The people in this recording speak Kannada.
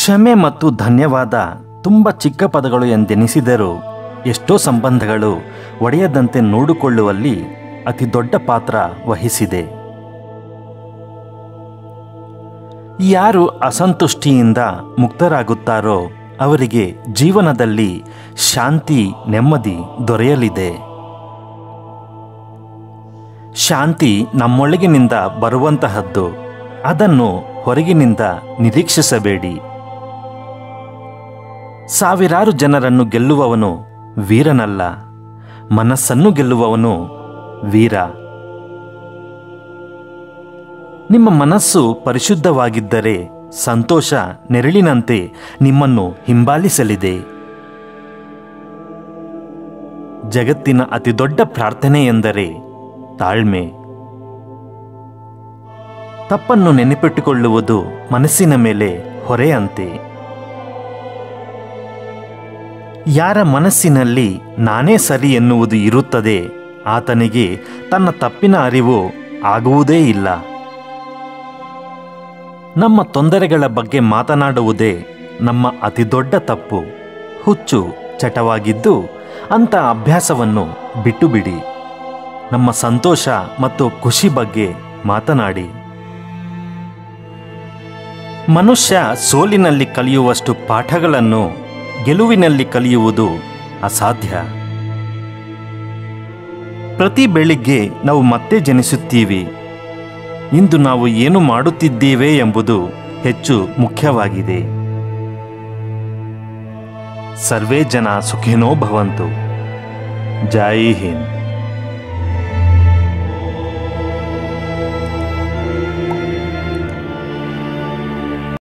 ಕ್ಷಮೆ ಮತ್ತು ಧನ್ಯವಾದ ತುಂಬ ಚಿಕ್ಕ ಪದಗಳು ಎಂದೆನಿಸಿದರೂ ಎಷ್ಟೋ ಸಂಬಂಧಗಳು ಒಡೆಯದಂತೆ ನೋಡಿಕೊಳ್ಳುವಲ್ಲಿ ಅತಿ ದೊಡ್ಡ ಪಾತ್ರ ವಹಿಸಿದೆ ಯಾರು ಅಸಂತುಷ್ಟಿಯಿಂದ ಮುಕ್ತರಾಗುತ್ತಾರೋ ಅವರಿಗೆ ಜೀವನದಲ್ಲಿ ಶಾಂತಿ ನೆಮ್ಮದಿ ದೊರೆಯಲಿದೆ ಶಾಂತಿ ನಮ್ಮೊಳಗಿನಿಂದ ಬರುವಂತಹದ್ದು ಅದನ್ನು ಹೊರಗಿನಿಂದ ನಿರೀಕ್ಷಿಸಬೇಡಿ ಸಾವಿರಾರು ಜನರನ್ನು ಗೆಲ್ಲುವವನು ವೀರನಲ್ಲ ಮನಸ್ಸನ್ನು ಗೆಲ್ಲುವವನು ವೀರ ನಿಮ್ಮ ಮನಸ್ಸು ಪರಿಶುದ್ಧವಾಗಿದ್ದರೆ ಸಂತೋಷ ನೆರಳಿನಂತೆ ನಿಮ್ಮನ್ನು ಹಿಂಬಾಲಿಸಲಿದೆ ಜಗತ್ತಿನ ಅತಿದೊಡ್ಡ ಪ್ರಾರ್ಥನೆ ಎಂದರೆ ತಾಳ್ಮೆ ತಪ್ಪನ್ನು ನೆನಪಿಟ್ಟುಕೊಳ್ಳುವುದು ಮನಸ್ಸಿನ ಮೇಲೆ ಹೊರೆಯಂತೆ ಯಾರ ಮನಸ್ಸಿನಲ್ಲಿ ನಾನೇ ಸರಿ ಎನ್ನುವುದು ಇರುತ್ತದೆ ಆತನಿಗೆ ತನ್ನ ತಪ್ಪಿನ ಅರಿವು ಆಗುವುದೇ ಇಲ್ಲ ನಮ್ಮ ತೊಂದರೆಗಳ ಬಗ್ಗೆ ಮಾತನಾಡುವುದೇ ನಮ್ಮ ಅತಿದೊಡ್ಡ ತಪ್ಪು ಹುಚ್ಚು ಚಟವಾಗಿದ್ದು ಅಂಥ ಅಭ್ಯಾಸವನ್ನು ಬಿಟ್ಟು ಬಿಡಿ ನಮ್ಮ ಸಂತೋಷ ಮತ್ತು ಖುಷಿ ಬಗ್ಗೆ ಮಾತನಾಡಿ ಮನುಷ್ಯ ಸೋಲಿನಲ್ಲಿ ಕಲಿಯುವಷ್ಟು ಪಾಠಗಳನ್ನು ಗೆಲುವಿನಲ್ಲಿ ಕಲಿಯುವುದು ಅಸಾಧ್ಯ ಪ್ರತಿ ಬೆಳಿಗ್ಗೆ ನಾವು ಮತ್ತೆ ಜನಿಸುತ್ತೀವಿ ಇಂದು ನಾವು ಏನು ಮಾಡುತ್ತಿದ್ದೇವೆ ಎಂಬುದು ಹೆಚ್ಚು ಮುಖ್ಯವಾಗಿದೆ ಸರ್ವೇ ಜನ ಸುಖಿನೋ ಭವಂತು ಜೈ ಹಿಂದ್